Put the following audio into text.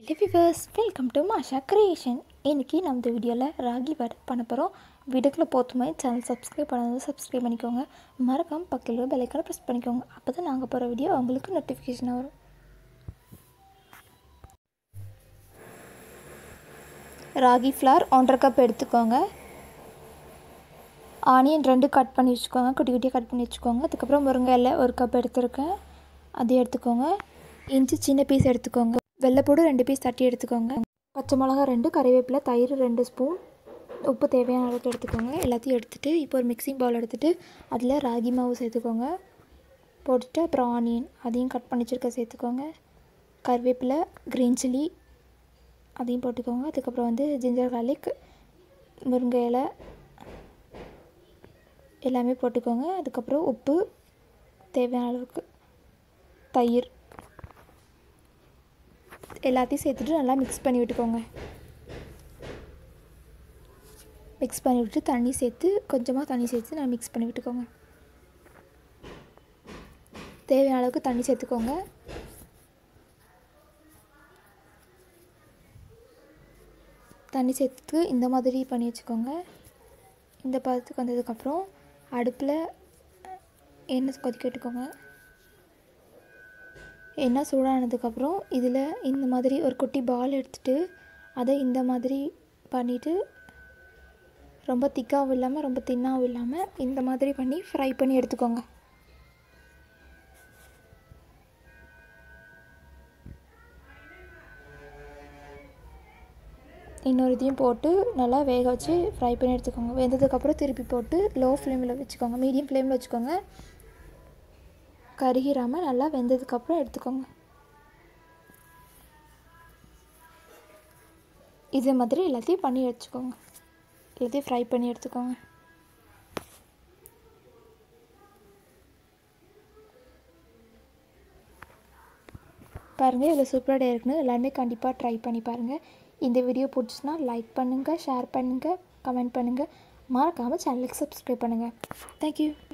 viewers welcome to Masha creation இன்றைக்கி நம்ம இந்த வீடியோவில் ராகி வடை பண்ண போகிறோம் வீடியோக்குள்ளே போத்துமே சேனல் சப்ஸ்கிரைப் பண்ணாதது சப்ஸ்கிரைப் பண்ணிக்கோங்க மறக்காமல் பக்கத்தில் பெல்லைக்கான ப்ரெஸ் பண்ணிக்கோங்க அப்போ தான் நாங்கள் போகிற வீடியோ உங்களுக்கு நோட்டிஃபிகேஷன் வரும் ராகி ஃப்ளார் ஒன்றரை கப் எடுத்துக்கோங்க ஆனியன் ரெண்டு கட் பண்ணி வச்சுக்கோங்க குட்டி குட்டியாக கட் பண்ணி வச்சுக்கோங்க அதுக்கப்புறம் முருங்கை இலை ஒரு கப் எடுத்துருக்கேன் அதையும் எடுத்துக்கோங்க இஞ்சி சின்ன பீஸ் எடுத்துக்கோங்க வெள்ளைப்பூடு ரெண்டு பீஸ் தட்டி எடுத்துக்கோங்க பச்சை மிளகா ரெண்டு கறிவேப்பிலை தயிர் ரெண்டு ஸ்பூன் உப்பு தேவையான அளவுக்கு எடுத்துக்கோங்க எல்லாத்தையும் எடுத்துகிட்டு இப்போ ஒரு மிக்சிங் பவுல் எடுத்துகிட்டு அதில் ராகி மாவு சேர்த்துக்கோங்க போட்டுட்டு அப்புறம் ஆனியன் அதையும் கட் பண்ணி வச்சுருக்க சேர்த்துக்கோங்க கருவேப்பிலை க்ரீன் சில்லி அதையும் போட்டுக்கோங்க அதுக்கப்புறம் வந்து ஜிஞ்சர் garlic முருங்கை இலை எல்லாமே போட்டுக்கோங்க அதுக்கப்புறம் உப்பு தேவையான அளவுக்கு தயிர் எல்லாத்தையும் சேர்த்துட்டு நல்லா மிக்ஸ் பண்ணி விட்டுக்கோங்க மிக்ஸ் பண்ணி விட்டு தண்ணி சேர்த்து கொஞ்சமாக தண்ணி சேர்த்து நல்லா மிக்ஸ் பண்ணி விட்டுக்கோங்க தேவையான அளவுக்கு தண்ணி சேர்த்துக்கோங்க தண்ணி சேர்த்து இந்த மாதிரி பண்ணி வச்சுக்கோங்க இந்த பதத்துக்கு வந்ததுக்கப்புறம் அடுப்பில் எண்ணெய் கொதிக்க விட்டுக்கோங்க எண்ணெய் சூடானதுக்கப்புறம் இதில் இந்த மாதிரி ஒரு குட்டி பால் எடுத்துகிட்டு அதை இந்த மாதிரி பண்ணிவிட்டு ரொம்ப திக்காகவும் இல்லாமல் ரொம்ப தின்னாகவும் இல்லாமல் இந்த மாதிரி பண்ணி ஃப்ரை பண்ணி எடுத்துக்கோங்க இன்னொரு இதையும் போட்டு நல்லா வேக வச்சு ஃப்ரை பண்ணி எடுத்துக்கோங்க வெந்ததுக்கப்புறம் திருப்பி போட்டு லோ ஃப்ளேமில் வச்சுக்கோங்க மீடியம் ஃப்ளேமில் வச்சுக்கோங்க கருகிராமல் நல்லா வெந்ததுக்கப்புறம் எடுத்துக்கோங்க இதே மாதிரி எல்லாத்தையும் பண்ணி வச்சுக்கோங்க எல்லாத்தையும் ஃப்ரை பண்ணி எடுத்துக்கோங்க பாருங்கள் இவ்வளோ சூப்பராக இருக்குன்னு எல்லாருமே கண்டிப்பாக ட்ரை பண்ணி பாருங்கள் இந்த வீடியோ பிடிச்சுன்னா லைக் பண்ணுங்கள் ஷேர் பண்ணுங்கள் கமெண்ட் பண்ணுங்கள் மறக்காமல் சேனலுக்கு சப்ஸ்கிரைப் பண்ணுங்கள் தேங்க்யூ